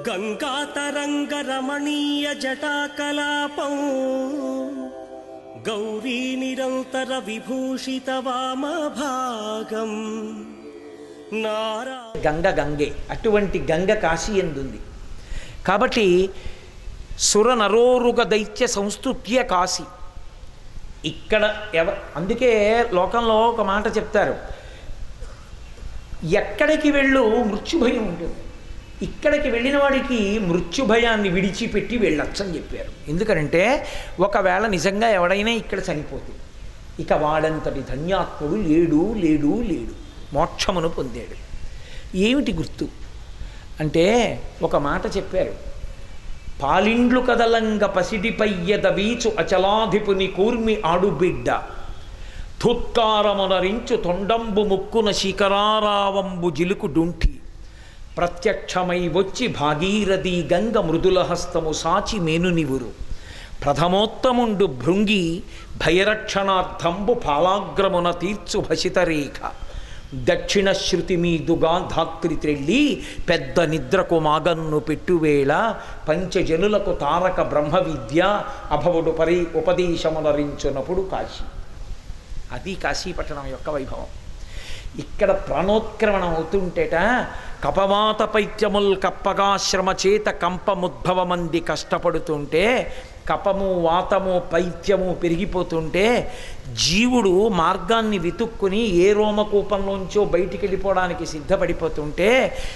గంగాతరంగ రమణీయ జటాకలాపం గౌరీ నిరంతర విభూషిత వామభాగం నారా గంగ గంగే అటువంటి గంగ కాశీ ఎందుంది కాబట్టి సుర నరోరుగ దైత్య సంస్తుత్య కాశీ ఇక్కడ ఎవ అందుకే లోకంలో ఒక మాట చెప్తారు ఎక్కడికి వెళ్ళు మృత్యుభయం ఉంటుంది ఇక్కడికి వెళ్ళిన వాడికి మృత్యుభయాన్ని విడిచిపెట్టి వెళ్ళొచ్చని చెప్పారు ఎందుకంటే ఒకవేళ నిజంగా ఎవడైనా ఇక్కడ చనిపోతే ఇక వాడంతటి ధన్యాత్ముడు లేడు లేడు లేడు మోక్షమును పొందాడు ఏమిటి గుర్తు అంటే ఒక మాట చెప్పారు పాలిండ్లు కదలంగ పసిడిపయ్యద వీచు అచలాధిపుని కూర్మి ఆడుబిడ్డ ధుత్కారమునరించు తొండంబు ముక్కున శిఖరారావంబు జిలుకు డుంఠి ప్రత్యక్షమై వచ్చి భాగీరథి గంగ మృదుల హస్తము సాచి మేనునివురు ప్రథమోత్తముండు భృంగి భయరక్షణార్థంబు పాలాగ్రమున తీర్చు భసితరేఖ దక్షిణ శృతి మీదుగా ధాత్రి త్రెళ్ళి పెద్ద నిద్రకు మాగన్ను పెట్టువేళ పంచజనులకు తారక బ్రహ్మ విద్య అభవుడు పరి ఉపదేశమునరించునప్పుడు కాశీ అది కాశీపట్టణం యొక్క వైభవం ఇక్కడ ప్రాణోత్క్రమణం అవుతుంటేట కపవాత పైత్యముల్ కప్పగా శ్రమ చేత కంపముద్భవమంది కష్టపడుతుంటే కపము వాతము పైత్యము పెరిగిపోతుంటే జీవుడు మార్గాన్ని వెతుక్కుని ఏ రోమకూపంలోంచో బయటికి వెళ్ళిపోవడానికి సిద్ధపడిపోతుంటే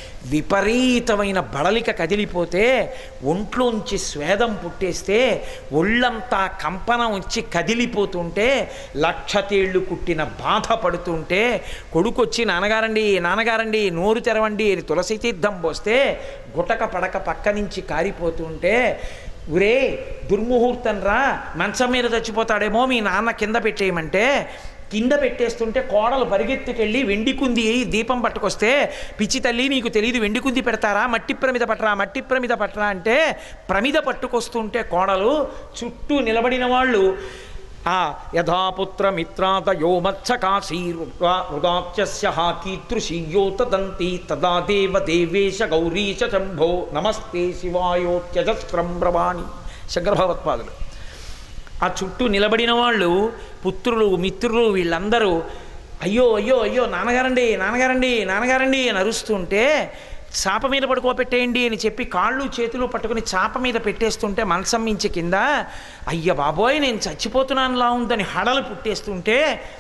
విపరీతమైన బడలిక కదిలిపోతే ఒంట్లోంచి స్వేదం పుట్టేస్తే ఒళ్ళంతా కంపనం వచ్చి కదిలిపోతుంటే లక్ష తేళ్లు కుట్టిన బాధ పడుతుంటే కొడుకొచ్చి నాన్నగారండి నాన్నగారండి నోరు తెరవండి అని తులసి తీర్థం పోస్తే గుటక పడక పక్క నుంచి కారిపోతుంటే ఉరే దుర్ముహూర్తం రా మంచం మీద చచ్చిపోతాడేమో మీ నాన్న కింద పెట్టేయమంటే కింద పెట్టేస్తుంటే కోడలు పరిగెత్తుకెళ్ళి వెండి కుంది దీపం పట్టుకొస్తే పిచ్చి తల్లి నీకు తెలియదు వెండి కుంది పెడతారా మట్టి ప్రమిద పట్టరా మట్టి ప్రమిద పట్టరా అంటే ప్రమిద పట్టుకొస్తుంటే కోడలు చుట్టూ నిలబడిన వాళ్ళు ఆ యథాపుత్ర మిత్రాదయో మత్సకాశీరుదాచ్యస్య కీతృషీయోతదంతి తదా దేవ దేవేశ గౌరీశ శంభో నమస్తే శివాయోత్యజస్రం బ్రవాణి శంకర భగవత్పాదులు ఆ చుట్టూ నిలబడిన వాళ్ళు పుత్రులు మిత్రులు వీళ్ళందరూ అయ్యో అయ్యో అయ్యో నాన్నగారండి నాన్నగారండి నాన్నగారండి అని అరుస్తుంటే చాప మీద పడుకోబెట్టేయండి అని చెప్పి కాళ్ళు చేతులు పట్టుకుని చాప మీద పెట్టేస్తుంటే మనసం మించి కింద అయ్య బాబోయ్ నేను చచ్చిపోతున్నానులా ఉందని హడలు పుట్టేస్తుంటే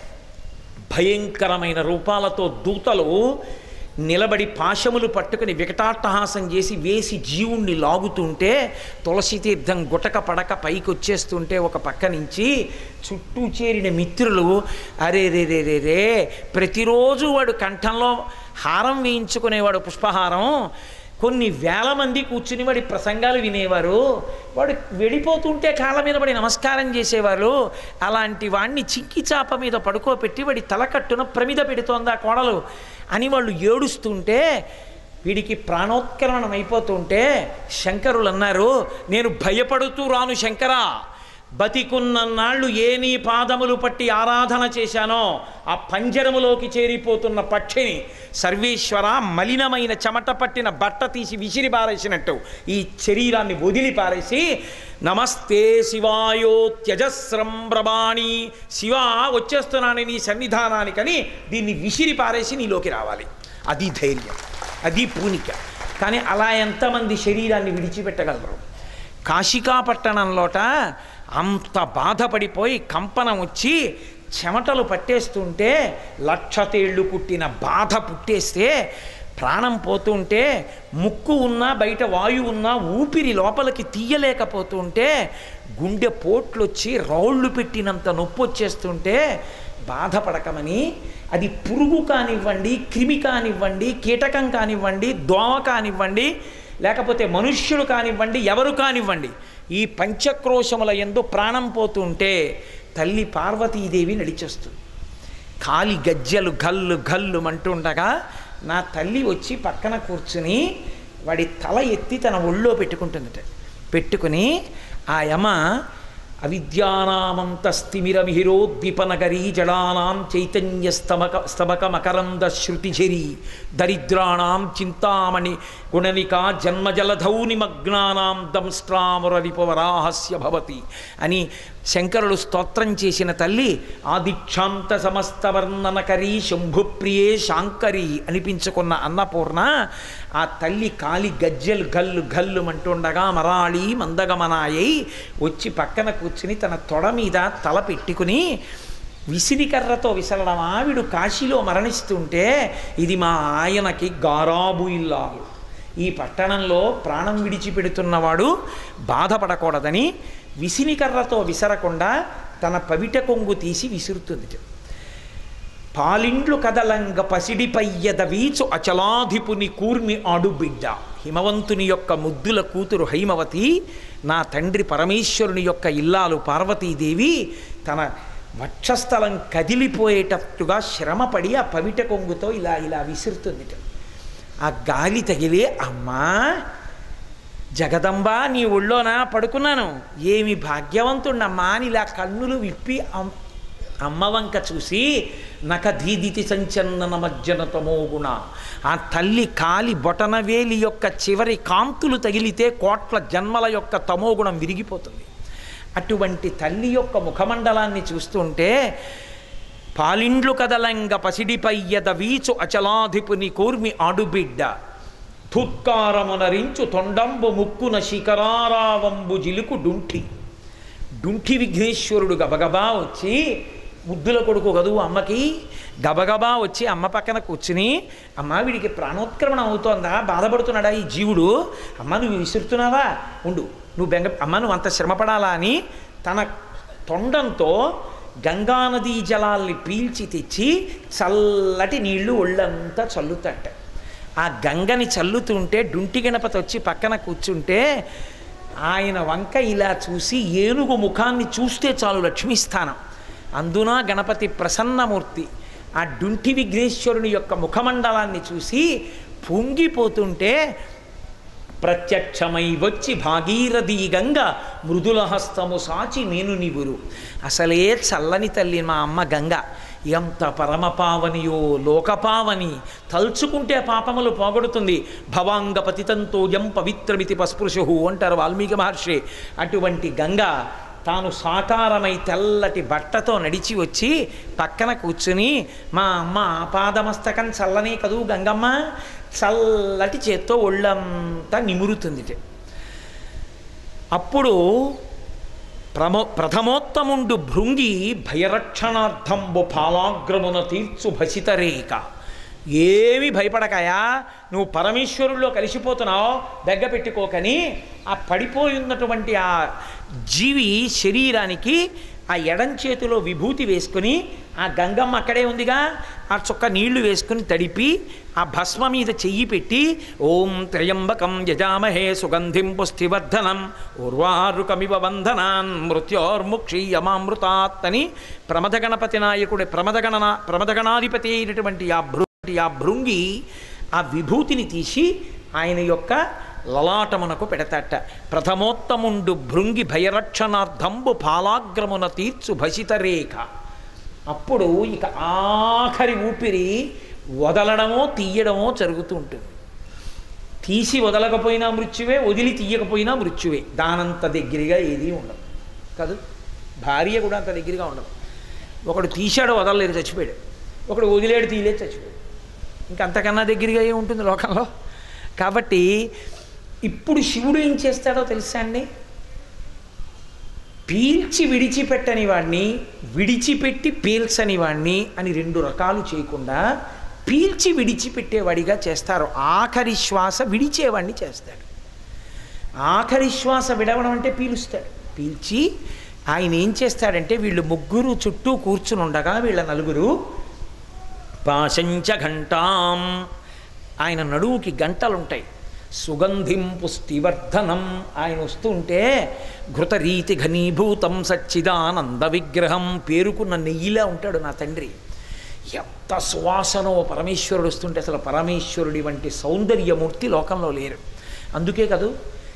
భయంకరమైన రూపాలతో దూతలు నిలబడి పాశములు పట్టుకుని వికటాట్టహాసం చేసి వేసి జీవుణ్ణి లాగుతుంటే తులసి తీర్థం గుటక పడక పైకి వచ్చేస్తుంటే ఒక పక్క నుంచి చుట్టూ చేరిన మిత్రులు అరే రే రే రే రే ప్రతిరోజు వాడు కంఠంలో హారం వేయించుకునేవాడు పుష్పహారం కొన్ని వేల మంది కూర్చుని వాడి ప్రసంగాలు వినేవారు వాడు వెళ్ళిపోతుంటే కాళ్ళ మీద పడి నమస్కారం చేసేవారు అలాంటి వాడిని చింకి చాప మీద పడుకోబెట్టి వాడి తలకట్టున ప్రమిద పెడుతోందా కోడలు అని వాళ్ళు ఏడుస్తుంటే వీడికి ప్రాణోత్కరణం అయిపోతుంటే శంకరులు అన్నారు నేను భయపడుతూ రాను శంకరా బతికున్న నాళ్ళు ఏ నీ పాదములు పట్టి ఆరాధన చేశానో ఆ పంజరములోకి చేరిపోతున్న పక్షిని సర్వేశ్వర మలినమైన చెమట పట్టిన బట్ట తీసి విసిరి పారేసినట్టు ఈ శరీరాన్ని వదిలి పారేసి నమస్తే శివాయో త్యజస్రం బ్రబాణి శివ వచ్చేస్తున్నాను నీ సన్నిధానానికని దీన్ని విసిరి పారేసి నీలోకి రావాలి అది ధైర్యం అది పూనిక కానీ అలా ఎంతమంది శరీరాన్ని విడిచిపెట్టగలరు కాశికాపట్టణంలోట అంత బాధపడిపోయి కంపనం వచ్చి చెమటలు పట్టేస్తుంటే లక్ష తేళ్ళు కుట్టిన బాధ పుట్టేస్తే ప్రాణం పోతుంటే ముక్కు ఉన్నా బయట వాయువు ఉన్నా ఊపిరి లోపలికి తీయలేకపోతుంటే గుండె పోట్లొచ్చి రౌళ్ళు పెట్టినంత నొప్పి వచ్చేస్తుంటే బాధపడకమని అది పురుగు కానివ్వండి క్రిమి కానివ్వండి కీటకం కానివ్వండి దోమ కానివ్వండి లేకపోతే మనుష్యుడు కానివ్వండి ఎవరు కానివ్వండి ఈ పంచక్రోశముల ఎందు ప్రాణం పోతుంటే తల్లి పార్వతీదేవి నడిచేస్తుంది కాలి గజ్జలు గల్లు గల్లు అంటుండగా నా తల్లి వచ్చి పక్కన కూర్చుని వాడి తల ఎత్తి తన ఒళ్ళో పెట్టుకుంటుందట పెట్టుకుని ఆ యమ అవిద్యానామంతస్తిమిరమిహిరోద్విపనగరీ జడానాం చైతన్య స్తమక స్తమక మకరంద శృతిఝరి దరిద్రాణాం చింతామణి గుణనికా జన్మజలధౌ నిమగ్నానాం దంష్ట్రామురరిపవరాహస్య భవతి అని శంకరుడు స్తోత్రం చేసిన తల్లి ఆదిక్షాంత సమస్త వర్ణనకరీ శంభుప్రియే శాంకరి అనిపించుకున్న అన్నపూర్ణ ఆ తల్లి కాలి గజ్జెలు గల్లు గల్లు అంటుండగా మరాళి మందగమనాయై వచ్చి పక్కన కూర్చుని తన తొడ మీద తల పెట్టుకుని విసిరికర్రతో విసరడం ఆవిడు కాశీలో మరణిస్తుంటే ఇది మా ఆయనకి గారాబు ఇల్లాలు ఈ పట్టణంలో ప్రాణం విడిచిపెడుతున్నవాడు బాధపడకూడదని విసినికర్రతో విసరకుండా తన పవిట కొంగు తీసి విసురుతుంది పాలిండ్లు కదలంగ పసిడిపయ్యద వీచు అచలాధిపుని కూర్మి ఆడుబిడ్డ హిమవంతుని యొక్క ముద్దుల కూతురు హైమవతి నా తండ్రి పరమేశ్వరుని యొక్క ఇల్లాలు పార్వతీదేవి తన వక్షస్థలం కదిలిపోయేటట్టుగా శ్రమపడి ఆ పవిట కొంగుతో ఇలా ఇలా విసురుతుంది ఆ గాలి తగిలే అమ్మా జగదంబా నీ ఒళ్ళోనా పడుకున్నాను ఏమి భాగ్యవంతుణ్ణమ్మా అని ఇలా కన్నులు విప్పి అమ్- అమ్మ వంక చూసి నక ధీదితి సంచన్నన మజ్జనతమో గుణ ఆ తల్లి కాలి బొటనవేలి యొక్క చివరి కాంతులు తగిలితే కోట్ల జన్మల యొక్క తమోగుణం విరిగిపోతుంది అటువంటి తల్లి యొక్క ముఖమండలాన్ని చూస్తుంటే పాలిండ్లు కదలంగ పసిడిపయ్యద వీచు అచలాధిపుని కూర్మి ఆడుబిడ్డ ధుత్కారమునరించు తొండంబు ముక్కున శిఖరారావంబు జిలుకు డుంఠి డుంఠి విఘ్నేశ్వరుడు గబగబా వచ్చి ముద్దుల కొడుకు కదూ అమ్మకి గబగబా వచ్చి అమ్మ పక్కన కూర్చుని అమ్మ వీడికి ప్రాణోత్క్రమణ అవుతోందా బాధపడుతున్నాడా ఈ జీవుడు అమ్మ నువ్వు విసురుతున్నావా ఉండు నువ్వు బెంగ అమ్మ నువ్వు అంత శ్రమపడాలా అని తన తొండంతో గంగానదీ జలాల్ని పీల్చి తెచ్చి చల్లటి నీళ్లు ఒళ్ళంతా చల్లుతట ఆ గంగని చల్లుతుంటే డుంటి గణపతి వచ్చి పక్కన కూర్చుంటే ఆయన వంక ఇలా చూసి ఏనుగు ముఖాన్ని చూస్తే చాలు లక్ష్మీస్థానం అందున గణపతి ప్రసన్నమూర్తి ఆ డుంటి విఘ్నేశ్వరుని యొక్క ముఖమండలాన్ని చూసి పొంగిపోతుంటే ప్రత్యక్షమై వచ్చి భాగీరథీ గంగ మృదుల హస్తము సాచి నేను నివురు అసలే చల్లని తల్లి మా అమ్మ గంగ ఎంత పరమపావనియో లోకపావని తలుచుకుంటే పాపములు పోగొడుతుంది భవాంగ పతితంతో యం పవిత్రమితి పస్పృశు అంటారు వాల్మీకి మహర్షి అటువంటి గంగ తాను సాకారమై తెల్లటి బట్టతో నడిచి వచ్చి పక్కన కూర్చుని మా అమ్మ ఆపాదమస్తకం చల్లనే కదూ గంగమ్మ చల్లటి చేత్తో ఒళ్ళంతా నిమురుతుంది అప్పుడు ప్రమో ప్రథమోత్తముండు భృంగి భయరక్షణార్థంబు పాలాగ్రమున తీర్చు భసితరేక ఏమి భయపడకాయా నువ్వు పరమేశ్వరుల్లో కలిసిపోతున్నావు బెగ్గ పెట్టుకోకని ఆ పడిపోయి ఉన్నటువంటి ఆ జీవి శరీరానికి ఆ ఎడం చేతిలో విభూతి వేసుకుని ఆ గంగమ్మ అక్కడే ఉందిగా ఆ చుక్క నీళ్లు వేసుకుని తడిపి ఆ భస్మ మీద చెయ్యి పెట్టి ఓం త్రయంబకం యజామహే సుగంధిం పుష్టివర్ధనం ఉర్వారుకమివ బంధనాన్ మృత్యోర్ముక్షీయమామృతాత్ అని ప్రమద గణపతి నాయకుడి ప్రమదగణ ప్రమదగణాధిపతి అయినటువంటి ఆ భృ ఆ భృంగి ఆ విభూతిని తీసి ఆయన యొక్క లలాటమునకు పెడతాట ప్రథమోత్తముండు భృంగి భయరక్షణార్థంబు పాలాగ్రమున తీర్చు భసితరేఖ అప్పుడు ఇక ఆఖరి ఊపిరి వదలడమో తీయడమో జరుగుతూ ఉంటుంది తీసి వదలకపోయినా మృత్యువే వదిలి తీయకపోయినా మృత్యువే దానంత దగ్గరగా ఏదీ ఉండదు కాదు భార్య కూడా అంత దగ్గరగా ఉండదు ఒకడు తీశాడు వదలలేదు చచ్చిపోయాడు ఒకడు వదిలేడు తీయలేదు చచ్చిపోయాడు ఇంకా అంతకన్నా దగ్గరగా ఏమి ఉంటుంది లోకంలో కాబట్టి ఇప్పుడు శివుడు ఏం చేస్తాడో తెలుసా అండి పీల్చి విడిచిపెట్టని వాడిని విడిచిపెట్టి పీల్చని వాడిని అని రెండు రకాలు చేయకుండా పీల్చి విడిచిపెట్టేవాడిగా చేస్తారు ఆఖరి శ్వాస విడిచేవాడిని చేస్తాడు ఆఖరి శ్వాస విడవడం అంటే పీలుస్తాడు పీల్చి ఆయన ఏం చేస్తాడంటే వీళ్ళు ముగ్గురు చుట్టూ కూర్చుని ఉండగా వీళ్ళ నలుగురు పాశంచ ఘంటాం ఆయన నడువుకి గంటలుంటాయి సుగంధిం పుష్టివర్ధనం ఆయన వస్తుంటే ఘృతరీతి ఘనీభూతం సచ్చిదానంద విగ్రహం పేరుకున్న నెయ్యిలా ఉంటాడు నా తండ్రి ఎంత సువాసనో పరమేశ్వరుడు వస్తుంటే అసలు పరమేశ్వరుడి వంటి సౌందర్యమూర్తి లోకంలో లేరు అందుకే కదూ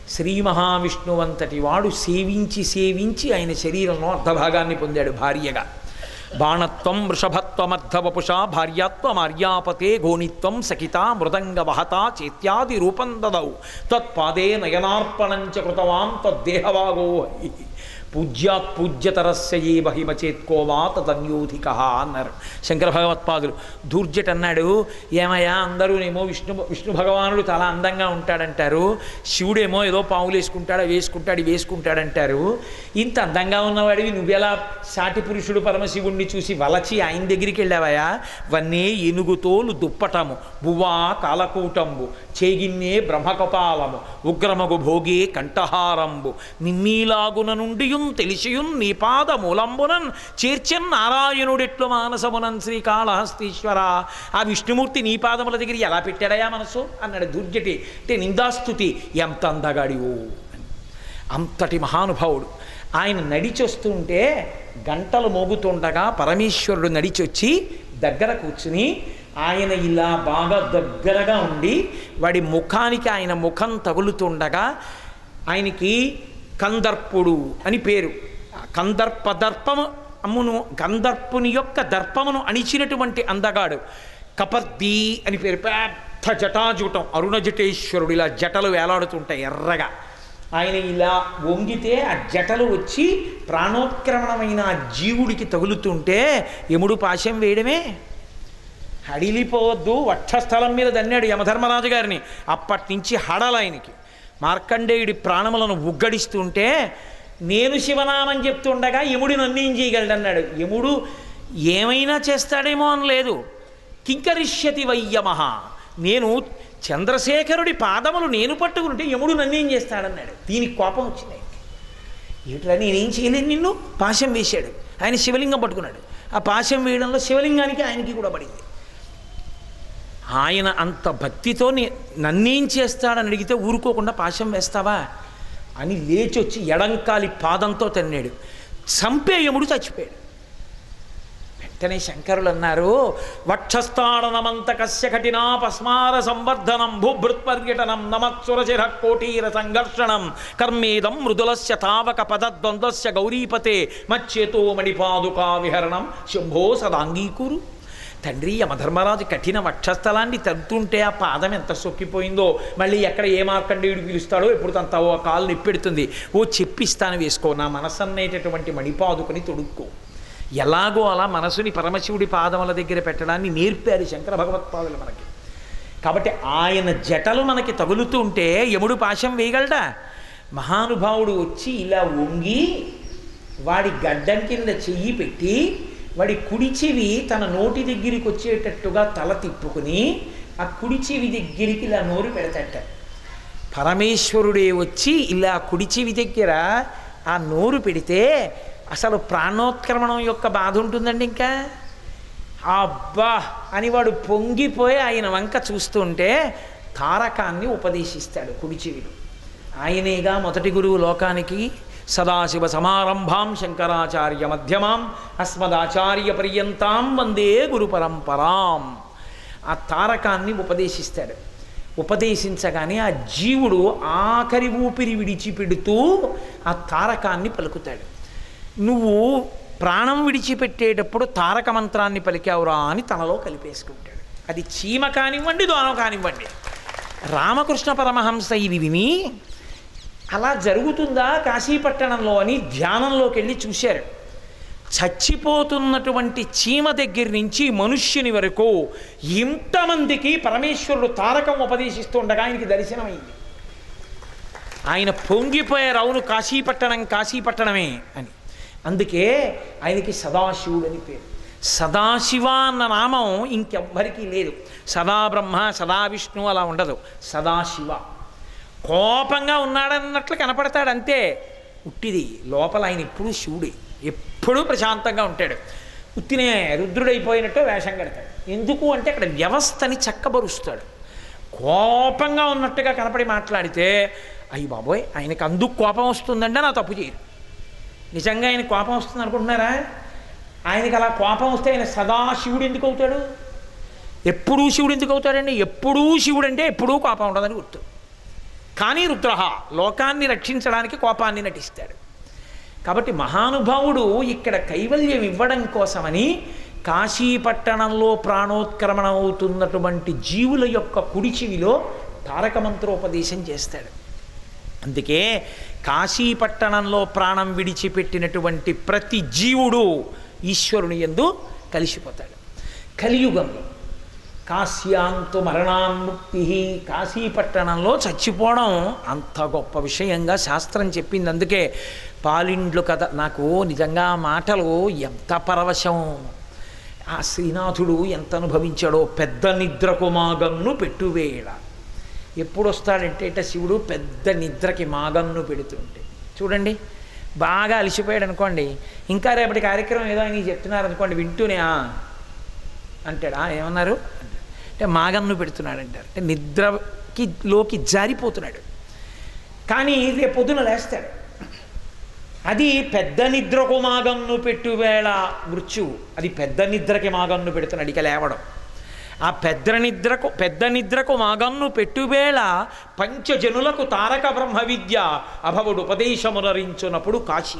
శ్రీ మహావిష్ణువంతటి వాడు సేవించి సేవించి ఆయన శరీరంలో అర్ధభాగాన్ని పొందాడు భార్యగా బాణత్వం వృషభత్వమర్ధవపుష భార్యాత్వం ఆర్యాపతే గోణిత్వం సఖిత మృదంగ వహత చేత్యాది రూపం దదౌ తత్పాదే నయనార్పణంచ కృతవాం తద్దేహవాగో హరి పూజ్యాత్ పూజ్యతరస్య ఏ మహిమ చేత్కోవా తదన్యోధిక అన్నారు శంకర భగవత్పాదులు దూర్జట్ అన్నాడు ఏమయ్యా అందరూనేమో విష్ణు విష్ణు భగవానుడు చాలా అందంగా ఉంటాడంటారు శివుడేమో ఏదో పావులు వేసుకుంటాడు అవి వేసుకుంటాడు ఇవి వేసుకుంటాడంటారు ఇంత అందంగా ఉన్నవాడివి నువ్వెలా సాటి పురుషుడు పరమశివుణ్ణి చూసి వలచి ఆయన దగ్గరికి వెళ్ళావయ్యా వన్నే ఏనుగుతోలు దుప్పటము బువ్వా కాలకూటంబు చేగిన్నే బ్రహ్మకపాలము ఉగ్రమగు భోగే కంఠహారంబు నిన్నీలాగున నుండియున్ తెలిసియున్ నీ పాద మూలంబునన్ చేర్చన్ నారాయణుడెట్లు మానసమునన్ శ్రీకాళహస్తీశ్వర ఆ విష్ణుమూర్తి నీ పాదముల దగ్గర ఎలా పెట్టాడయా మనసు అన్నాడు దుర్జటి అంటే నిందాస్తుతి ఎంత అందగాడివో అని. అంతటి మహానుభావుడు ఆయన నడిచొస్తుంటే గంటలు మోగుతుండగా పరమేశ్వరుడు నడిచొచ్చి దగ్గర కూర్చుని ఆయన ఇలా బాగా దగ్గరగా ఉండి వాడి ముఖానికి ఆయన ముఖం తగులుతుండగా ఆయనకి కందర్పుడు అని పేరు ఆ కందర్ప దర్పము అమ్మును గంధర్పుని యొక్క దర్పమును అణిచినటువంటి అందగాడు కపర్ది అని పేరు పెద్ద జటాజూటం అరుణ జటేశ్వరుడు ఇలా జటలు వేలాడుతుంటాయి ఎర్రగా ఆయన ఇలా వంగితే ఆ జటలు వచ్చి ప్రాణోత్క్రమణమైన ఆ జీవుడికి తగులుతుంటే యముడు పాశం వేయడమే హడిలిపోవద్దు వక్షస్థలం మీద దన్నాడు యమధర్మరాజు గారిని అప్పటి నుంచి హడలు ఆయనకి మార్కండేయుడి ప్రాణములను ఉగ్గడిస్తుంటే నేను శివనామని చెప్తుండగా యముడు నన్ను ఏం చేయగలడన్నాడు యముడు ఏమైనా చేస్తాడేమో అని లేదు కింకరిష్యతి వయ్యమహ నేను చంద్రశేఖరుడి పాదములు నేను పట్టుకుంటే యముడు నన్ను ఏం చేస్తాడన్నాడు దీనికి కోపం వచ్చింది ఆయనకి. ఏమిట్రా నేనేం చేయలేను నిన్ను పాశం వేశాడు ఆయన శివలింగం పట్టుకున్నాడు ఆ పాశం వేయడంలో శివలింగానికి ఆయనకి కూడా పడింది ఆయన అంత భక్తితో నే- నన్నేం చేస్తాడని అడిగితే ఊరుకోకుండా పాశం వేస్తావా అని లేచి వచ్చి ఎడంకాలి పాదంతో తన్నాడు చంపేయముడు చచ్చిపోయాడు వెంటనే శంకరులు అన్నారు వక్షస్థాడనమంత కస్య కఠినా పస్మార సంవర్ధనం భూభృత్పర్యటనం నమత్సురచిర కోటీర సంఘర్షణం కర్మేదం మృదులస్య తావక పదద్వంద్వస్య గౌరీపతే మచ్చేతో మణిపాదుకా విహరణం శంభో సదాంగీకురు తండ్రి యమధర్మరాజు కఠిన వక్షస్థలాన్ని తగ్గుతుంటే ఆ పాదం ఎంత సొక్కిపోయిందో మళ్ళీ ఎక్కడ ఏ మార్కండేయుడు పిలుస్తాడో ఎప్పుడు తన ఓ కాలు నిప్పెడుతుంది ఓ చెప్పిస్తాను వేసుకో నా మనసు అనేటటువంటి మణిపాదుకుని తొడుక్కో ఎలాగో అలా మనసుని పరమశివుడి పాదముల దగ్గర పెట్టడాన్ని నేర్పారు శంకర భగవత్పాదులు మనకి కాబట్టి ఆయన జటలు మనకి తగులుతుంటే యముడు పాశం వేయగలడా మహానుభావుడు వచ్చి ఇలా వంగి వాడి గడ్డం కింద చెయ్యి పెట్టి వాడి కుడి చెవి తన నోటి దగ్గరికి వచ్చేటట్టుగా తల తిప్పుకుని ఆ కుడి చెవి దగ్గరికి ఇలా నోరు పెడతట పరమేశ్వరుడే వచ్చి ఇలా కుడి చెవి దగ్గర ఆ నోరు పెడితే అసలు ప్రాణోత్క్రమణం యొక్క బాధ ఉంటుందండి ఇంకా అబ్బా అని వాడు పొంగిపోయి ఆయన వంక చూస్తుంటే తారకాన్ని ఉపదేశిస్తాడు కుడి చెవిలో ఆయనేగా మొదటి గురువు లోకానికి సదాశివ సమారంభాం శంకరాచార్య మధ్యమాం అస్మదాచార్య పర్యంతాం వందే గురు పరంపరాం ఆ తారకాన్ని ఉపదేశిస్తాడు ఉపదేశించగానే ఆ జీవుడు ఆఖరి ఊపిరి విడిచిపెడుతూ ఆ తారకాన్ని పలుకుతాడు నువ్వు ప్రాణం విడిచిపెట్టేటప్పుడు తారక మంత్రాన్ని పలికావురా అని తనలో కలిపేసుకుంటాడు అది చీమ కానివ్వండి దోనం కానివ్వండి రామకృష్ణ పరమహంస ఇది విని అలా జరుగుతుందా కాశీపట్టణంలో అని ధ్యానంలోకి వెళ్ళి చూశారు చచ్చిపోతున్నటువంటి చీమ దగ్గర నుంచి మనుష్యుని వరకు ఇంతమందికి పరమేశ్వరుడు తారకం ఉపదేశిస్తుండగా ఆయనకి దర్శనమైంది ఆయన పొంగిపోయారు అవును కాశీపట్టణం కాశీపట్టణమే అని అందుకే ఆయనకి సదాశివుడు అని పేరు సదాశివ అన్న నామం ఇంకెవ్వరికీ లేదు సదా బ్రహ్మ సదా విష్ణు అలా ఉండదు సదాశివ కోపంగా ఉన్నాడన్నట్లు కనపడతాడు అంతే ఉట్టిది లోపల ఆయన ఎప్పుడూ శివుడే ఎప్పుడూ ప్రశాంతంగా ఉంటాడు ఉత్తినే రుద్రుడైపోయినట్టు వేషం కడతాడు ఎందుకు అంటే అక్కడ వ్యవస్థని చక్కబరుస్తాడు కోపంగా ఉన్నట్టుగా కనపడి మాట్లాడితే అయ్యి బాబోయ్ ఆయనకు అందుకు కోపం వస్తుందంటే నా తప్పు చేయరు నిజంగా ఆయన కోపం వస్తుంది అనుకుంటున్నారా ఆయనకి అలా కోపం వస్తే ఆయన సదా శివుడు ఎందుకు అవుతాడు ఎప్పుడూ శివుడు ఎందుకు అవుతాడండి ఎప్పుడూ శివుడు అంటే ఎప్పుడూ కోపం ఉండదని గుర్తు కానీ రుద్ర లోకాన్ని రక్షించడానికి కోపాన్ని నటిస్తాడు కాబట్టి మహానుభావుడు ఇక్కడ కైవల్యం ఇవ్వడం కోసమని కాశీపట్టణంలో ప్రాణోత్క్రమణ అవుతున్నటువంటి జీవుల యొక్క కుడి చెవిలో తారక మంత్రోపదేశం చేస్తాడు అందుకే కాశీపట్టణంలో ప్రాణం విడిచిపెట్టినటువంటి ప్రతి జీవుడు ఈశ్వరుని ఎందు కలిసిపోతాడు కలియుగంలో కాశ్యాంతు మరణాన్ముక్తి కాశీపట్టణంలో చచ్చిపోవడం అంత గొప్ప విషయంగా శాస్త్రం చెప్పింది అందుకే పాలిండ్లు కథ నాకు నిజంగా ఆ మాటలు ఎంత పరవశం ఆ శ్రీనాథుడు ఎంత అనుభవించాడో పెద్ద నిద్రకు మాగన్ను పెట్టువేళ ఎప్పుడు వస్తాడంటే ఇట శివుడు పెద్ద నిద్రకి మాగన్ను పెడుతుంటే చూడండి బాగా అలసిపోయాడు అనుకోండి ఇంకా రేపటి కార్యక్రమం ఏదో ఆయన చెప్తున్నారు అనుకోండి వింటూనే "ఆ" అంటాడా ఏమన్నారు అంటే మాగన్ను పెడుతున్నాడు అంటారు అంటే నిద్రకి లోకి జారిపోతున్నాడు కానీ రేపు పొద్దున లేస్తాడు అది పెద్ద నిద్రకు మాగన్ను పెట్టువేళ మృత్యువు అది పెద్ద నిద్రకి మాగన్ను పెడుతున్నాడు ఇక లేవడం ఆ పెద్ద నిద్రకు పెద్ద నిద్రకు మాగన్ను పెట్టువేళ పంచజనులకు తారక బ్రహ్మ విద్య అభవుడు ఉపదేశమునరించునప్పుడు కాశీ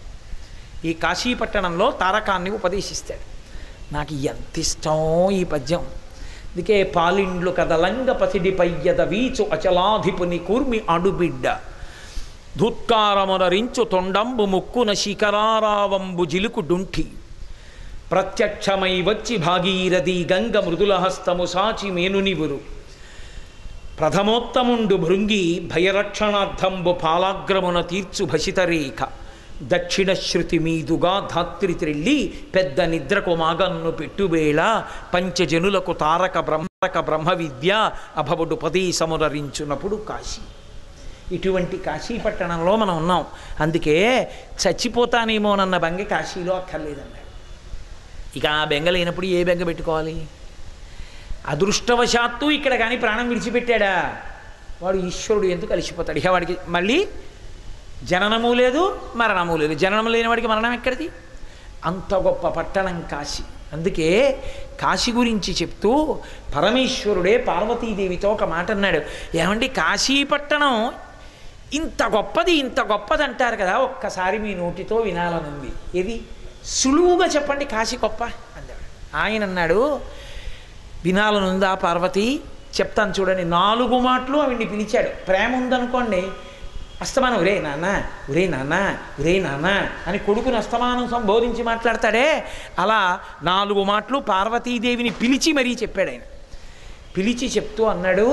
ఈ కాశీపట్టణంలో తారకాన్ని ఉపదేశిస్తాడు నాకు ఎంత ఇష్టం ఈ పద్యం అందుకే పాలిండ్లు కదలంగ పసిడి పయ్యద వీచు అచలాధిపుని కూర్మి అడుబిడ్డ ధూత్కారమునరించు తొండంబు ముక్కున శిఖరారావంబు జిలుకు డుంఠి ప్రత్యక్షమై వచ్చి భాగీరథి గంగ మృదుల హస్తము సాచి మేనునివురు ప్రథమోత్తముండు భృంగి భయరక్షణార్థంబు పాలాగ్రమున తీర్చు భసితరేఖ దక్షిణ శృతి మీదుగా ధాత్రి త్రెళ్ళి పెద్ద నిద్రకు మాగన్ను పెట్టువేళ పంచజనులకు తారక బ్రహ్మక బ్రహ్మ విద్య అభవుడు పదేశమునరించునప్పుడు కాశీ ఇటువంటి కాశీపట్టణంలో మనం ఉన్నాం అందుకే చచ్చిపోతానేమోనన్న బెంగ కాశీలో అక్కర్లేదన్నాడు ఇక ఆ బెంగ లేనప్పుడు ఏ బెంగ పెట్టుకోవాలి అదృష్టవశాత్తు ఇక్కడ కానీ ప్రాణం విడిచిపెట్టాడా వాడు ఈశ్వరుడు ఎందుకు కలిసిపోతాడు ఇక వాడికి మళ్ళీ జననము లేదు మరణము లేదు జననం లేని వాడికి మరణం ఎక్కడిది అంత గొప్ప పట్టణం కాశీ అందుకే కాశీ గురించి చెప్తూ పరమేశ్వరుడే పార్వతీదేవితో ఒక మాట అన్నాడు ఏమండి కాశీ పట్టణం ఇంత గొప్పది ఇంత గొప్పది అంటారు కదా ఒక్కసారి మీ నోటితో వినాలనుంది ఏది సులువుగా చెప్పండి కాశీ గొప్ప అన్నాడు ఆయన అన్నాడు వినాలనుందా పార్వతి చెప్తాను చూడండి నాలుగు మాటలు ఆవిడ్ని పిలిచాడు ప్రేమ ఉందనుకోండి అస్తమానం ఒరే నాన్న ఒరే నాన్న ఒరే నాన్న అని కొడుకుని అస్తమానం సంబోధించి మాట్లాడతాడే అలా నాలుగు మాటలు పార్వతీదేవిని పిలిచి మరీ చెప్పాడు ఆయన పిలిచి చెప్తూ అన్నాడు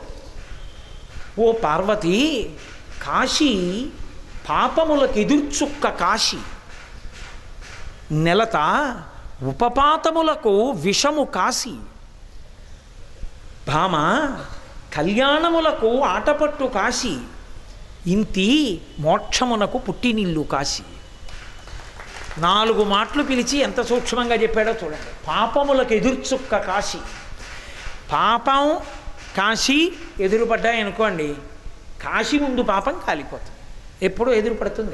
ఓ పార్వతి కాశీ పాపములకు ఎదుర్చుక్క కాశీ నెలత ఉపపాతములకు విషము కాశీ భామ కళ్యాణములకు ఆటపట్టు కాశీ ఇంతి మోక్షమునకు పుట్టినిల్లు కాశీ నాలుగు మాటలు పిలిచి ఎంత సూక్ష్మంగా చెప్పాడో చూడండి పాపములకు ఎదుర్చుక్క కాశీ పాపం కాశీ ఎదురుపడ్డాయి అనుకోండి కాశీ ముందు పాపం కాలిపోతుంది ఎప్పుడు ఎదురుపడుతుంది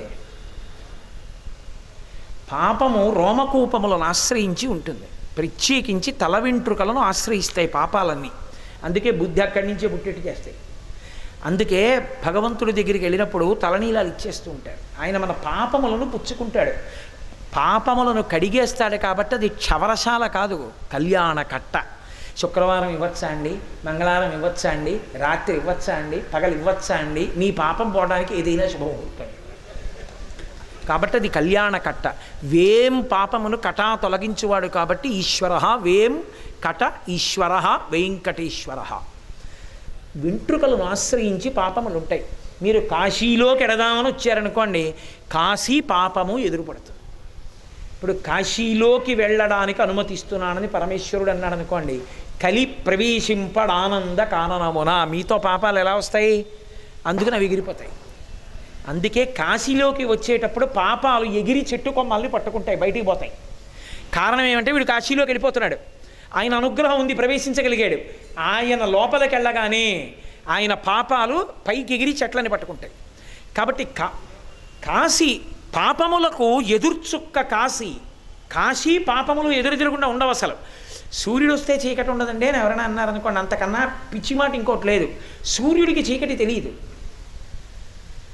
పాపము రోమకూపములను ఆశ్రయించి ఉంటుంది ప్రత్యేకించి తల వెంట్రుకలను ఆశ్రయిస్తాయి పాపాలన్నీ అందుకే బుద్ధి అక్కడి నుంచే పుట్టేట్టు చేస్తాయి అందుకే భగవంతుడి దగ్గరికి వెళ్ళినప్పుడు తలనీలాలు ఇచ్చేస్తూ ఉంటాడు ఆయన మన పాపములను పుచ్చుకుంటాడు పాపములను కడిగేస్తాడు కాబట్టి అది క్షవరశాల కాదు కళ్యాణ కట్ట శుక్రవారం ఇవ్వచ్చా అండి మంగళవారం ఇవ్వచ్చా అండి రాత్రి ఇవ్వచ్చా అండి పగలు ఇవ్వచ్చా అండి నీ పాపం పోవడానికి ఏదైనా శుభముహూర్తం కాబట్టి అది కళ్యాణ కట్ట వేం పాపమును కటా తొలగించువాడు కాబట్టి ఈశ్వర వేం కట ఈశ్వర వెంకటేశ్వర వెంట్రుకలను ఆశ్రయించి పాపములు ఉంటాయి మీరు కాశీలోకి ఎడదామని వచ్చారనుకోండి కాశీ పాపము ఎదురుపడుతుంది ఇప్పుడు కాశీలోకి వెళ్ళడానికి అనుమతిస్తున్నానని పరమేశ్వరుడు అన్నాడు అనుకోండి కలి ప్రవేశింపడానంద కాననమున మీతో పాపాలు ఎలా వస్తాయి అందుకని అవి ఎగిరిపోతాయి అందుకే కాశీలోకి వచ్చేటప్పుడు పాపాలు ఎగిరి చెట్టు కొమ్మల్ని పట్టుకుంటాయి బయటికి పోతాయి కారణం ఏమంటే వీడు కాశీలోకి వెళ్ళిపోతున్నాడు ఆయన అనుగ్రహం ఉంది ప్రవేశించగలిగాడు ఆయన లోపలికి వెళ్ళగానే ఆయన పాపాలు పైకి ఎగిరి చెట్లని పట్టుకుంటాయి కాబట్టి కా కాశీ పాపములకు ఎదుర్చుక్క కాశీ కాశీ పాపములు ఎదురు తిరగకుండా ఉండవు అసలు సూర్యుడు వస్తే చీకటి ఉండదండి అని ఎవరైనా అన్నారనుకోండి అంతకన్నా పిచ్చి మాట ఇంకోటి లేదు సూర్యుడికి చీకటి తెలియదు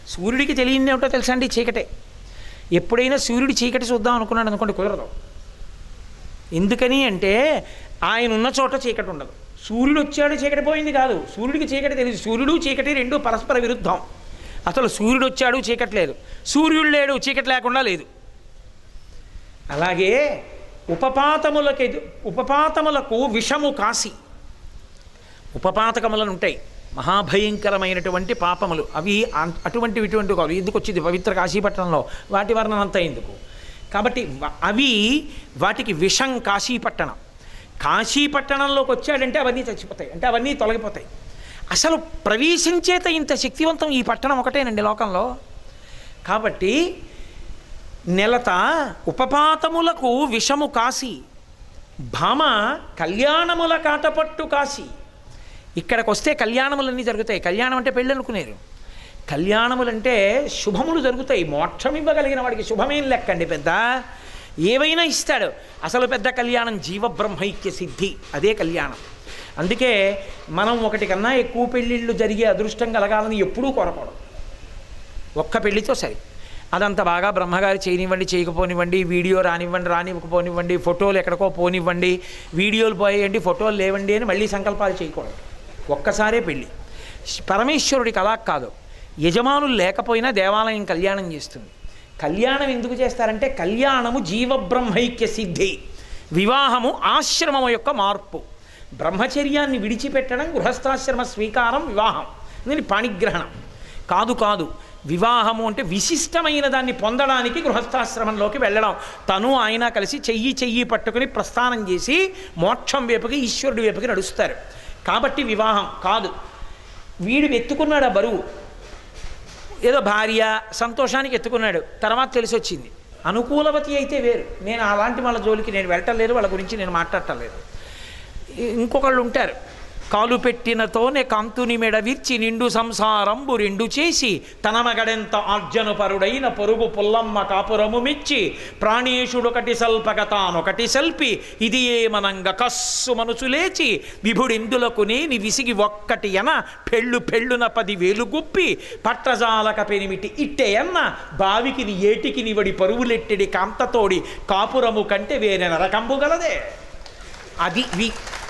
సూర్యుడికి తెలియని ఏమిటో తెలుసా అండి చీకటే ఎప్పుడైనా సూర్యుడి చీకటి చూద్దాం అనుకున్నాడు అనుకోండి కుదరదు ఎందుకని అంటే ఆయన ఉన్న చోట చీకటి ఉండదు సూర్యుడు వచ్చాడు చీకటి పోయింది కాదు సూర్యుడికి చీకటి తెలియదు సూర్యుడు చీకటి రెండు పరస్పర విరుద్ధం అసలు సూర్యుడు వచ్చాడు చీకటి లేదు సూర్యుడు లేడు చీకటి లేకుండా లేదు అలాగే ఉపపాతములకు ఎదు ఉపపాతములకు విషము కాసి ఉపపాతకములను ఉంటాయి మహాభయంకరమైనటువంటి పాపములు అవి అన్- అటువంటివి ఇటువంటి కాదు ఎందుకు వచ్చింది పవిత్ర కాశీపట్నంలో వాటి వర్ణనంతా ఎందుకు కాబట్టి వ- అవి వాటికి విషం కాశీపట్టణం కాశీపట్టణంలోకి వచ్చాడంటే అవన్నీ చచ్చిపోతాయి అంటే అవన్నీ తొలగిపోతాయి అసలు ప్రవేశించేత ఇంత శక్తివంతం ఈ పట్టణం ఒకటేనండి లోకంలో కాబట్టి నెలత ఉపపాతములకు విషము కాసి భామ కళ్యాణముల కాటపట్టు కాసి ఇక్కడికి వస్తే కళ్యాణములన్నీ జరుగుతాయి కళ్యాణం అంటే పెళ్ళి అనుకునేరు కళ్యాణములంటే శుభములు జరుగుతాయి మోక్షం ఇవ్వగలిగిన వాడికి శుభమేం లెక్కండి పెద్ద ఏవైనా ఇస్తాడు అసలు పెద్ద కళ్యాణం జీవబ్రహ్మైక్య సిద్ధి అదే కళ్యాణం అందుకే మనం ఒకటి కన్నా ఎక్కువ పెళ్ళిళ్ళు జరిగే అదృష్టం కలగాలని ఎప్పుడూ కోరకూడదు ఒక్క పెళ్లితో సరి అదంత బాగా బ్రహ్మగారు చేయనివ్వండి చేయకపోనివ్వండి వీడియో రానివ్వండి రానివ్వకపోనివ్వండి ఫోటోలు ఎక్కడికో పోనివ్వండి వీడియోలు పోయేయండి ఫోటోలు లేవండి అని మళ్ళీ సంకల్పాలు చేయకూడదు ఒక్కసారే పెళ్ళి పరమేశ్వరుడికి అలా కాదు యజమానులు లేకపోయినా దేవాలయం కళ్యాణం చేస్తుంది కళ్యాణం ఎందుకు చేస్తారంటే కళ్యాణము జీవబ్రహ్మైక్య సిద్ధి వివాహము ఆశ్రమం యొక్క మార్పు బ్రహ్మచర్యాన్ని విడిచిపెట్టడం గృహస్థాశ్రమ స్వీకారం వివాహం దీని పాణిగ్రహణం కాదు కాదు వివాహము అంటే విశిష్టమైన దాన్ని పొందడానికి గృహస్థాశ్రమంలోకి వెళ్ళడం తను ఆయన కలిసి చెయ్యి చెయ్యి పట్టుకుని ప్రస్థానం చేసి మోక్షం వైపుకి ఈశ్వరుడి వైపుకి నడుస్తారు కాబట్టి వివాహం కాదు వీడు ఎత్తుకున్నాడు ఆ బరువు ఏదో భార్య సంతోషానికి ఎత్తుకున్నాడు తర్వాత తెలిసి వచ్చింది అనుకూలవతి అయితే వేరు నేను అలాంటి వాళ్ళ జోలికి నేను వెళ్ళటం లేదు వాళ్ళ గురించి నేను మాట్లాడటం లేదు ఇంకొకళ్ళు ఉంటారు కాలు పెట్టినతోనే కాంతుని మెడ విర్చి నిండు సంసారంబు రెండు చేసి తన మగడెంత ఆర్జను పరుడైన పొరుగు పుల్లమ్మ కాపురము మెచ్చి ప్రాణేశుడొకటి సల్పగ తానొకటి సల్పి ఇది ఏమనంగ కస్సు మనసు లేచి విభుడిందులకు నేని విసిగి ఒక్కటి ఎన పెళ్ళు పెళ్ళున పది వేలు గుప్పి పట్రజాలక పెనిమిటి ఇట్టెయన్న బావికి ఏటికి నివడి పరువులెట్టిడి కాంతతోడి కాపురము కంటే వేరే నరకంబు గలదే అది వి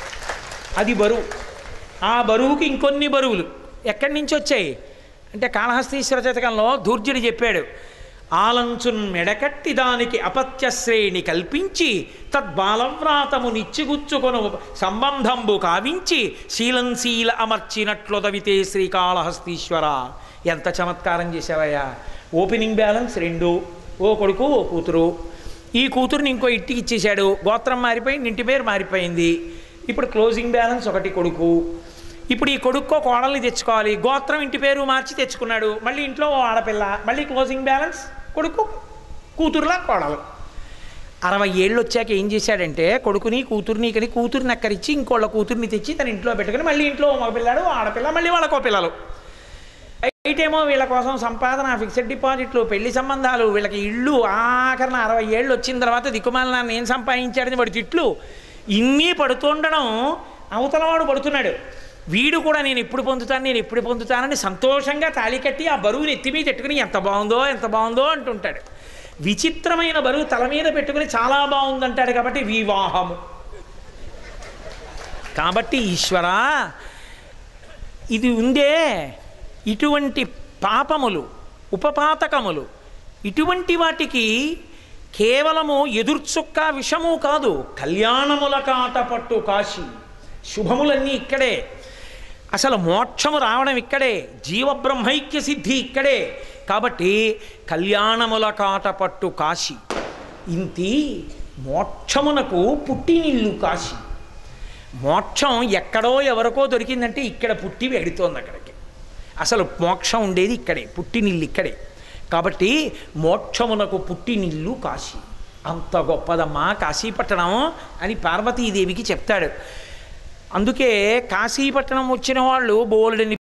అది బరువు ఆ బరువుకి ఇంకొన్ని బరువులు ఎక్కడి నుంచి వచ్చాయి అంటే కాళహస్తీశ్వర శతకంలో ధూర్జుడు చెప్పాడు ఆలంచున్ మెడకట్టి దానికి అపత్య శ్రేణి కల్పించి తద్బాలవ్రాతము నిచ్చిగుచ్చుకొను సంబంధంబు కావించి శీలంశీల అమర్చినట్లొదవితే శ్రీకాళహస్తీశ్వర ఎంత చమత్కారం చేశావయ్యా ఓపెనింగ్ బ్యాలెన్స్ రెండు ఓ కొడుకు ఓ కూతురు ఈ కూతురుని ఇంకో ఇంటికి ఇచ్చేశాడు గోత్రం మారిపోయింది ఇంటి పేరు మారిపోయింది ఇప్పుడు క్లోజింగ్ బ్యాలెన్స్ ఒకటి కొడుకు ఇప్పుడు ఈ కొడుక్కో కోడల్ని తెచ్చుకోవాలి గోత్రం ఇంటి పేరు మార్చి తెచ్చుకున్నాడు మళ్ళీ ఇంట్లో ఓ ఆడపిల్ల మళ్ళీ క్లోజింగ్ బ్యాలెన్స్ కొడుకు కూతురులా కోడలు అరవై ఏళ్ళు వచ్చాక ఏం చేశాడంటే కొడుకుని కూతుర్ని కని కూతుర్ని అక్కరిచ్చి ఇంకోళ్ళ కూతుర్ని తెచ్చి తన ఇంట్లో పెట్టుకుని మళ్ళీ ఇంట్లో ఓ మగపిల్లాడు ఓ ఆడపిల్ల మళ్ళీ వాళ్ళకో పిల్లలు బయటేమో వీళ్ళ కోసం సంపాదన ఫిక్స్డ్ డిపాజిట్లు పెళ్లి సంబంధాలు వీళ్ళకి ఇళ్ళు ఆఖరణ అరవై ఏళ్ళు వచ్చిన తర్వాత దిక్కుమాల నాన్న ఏం సంపాదించాడని వాడి తిట్లు ఇన్ని పడుతుండడం అవతలవాడు పడుతున్నాడు వీడు కూడా నేను ఎప్పుడు పొందుతాను నేను ఎప్పుడు పొందుతానని సంతోషంగా తాళి కట్టి ఆ బరువుని ఎత్తి మీద పెట్టుకుని ఎంత బాగుందో ఎంత బాగుందో అంటుంటాడు విచిత్రమైన బరువు తల మీద పెట్టుకుని చాలా బాగుందంటాడు కాబట్టి వివాహము కాబట్టి ఈశ్వరా ఇది ఉందే ఇటువంటి పాపములు ఉపపాతకములు ఇటువంటి వాటికి కేవలము ఎదుర్చుక్క విషము కాదు కళ్యాణముల కాటపట్టు కాశీ శుభములన్నీ ఇక్కడే అసలు మోక్షము రావడం ఇక్కడే జీవబ్రహ్మైక్య సిద్ధి ఇక్కడే కాబట్టి కళ్యాణముల కాటపట్టు కాశీ ఇంతి మోక్షమునకు పుట్టినిల్లు కాశీ మోక్షం ఎక్కడో ఎవరికో దొరికిందంటే ఇక్కడ పుట్టి వెడుతోంది అక్కడికి అసలు మోక్షం ఉండేది ఇక్కడే పుట్టినిల్లు ఇక్కడే కాబట్టి మోక్షమునకు పుట్టినిల్లు కాశీ అంత గొప్పదమ్మా కాశీపట్టణం అని పార్వతీదేవికి చెప్తాడు అందుకే కాశీపట్టణం వచ్చిన వాళ్ళు బోలెడని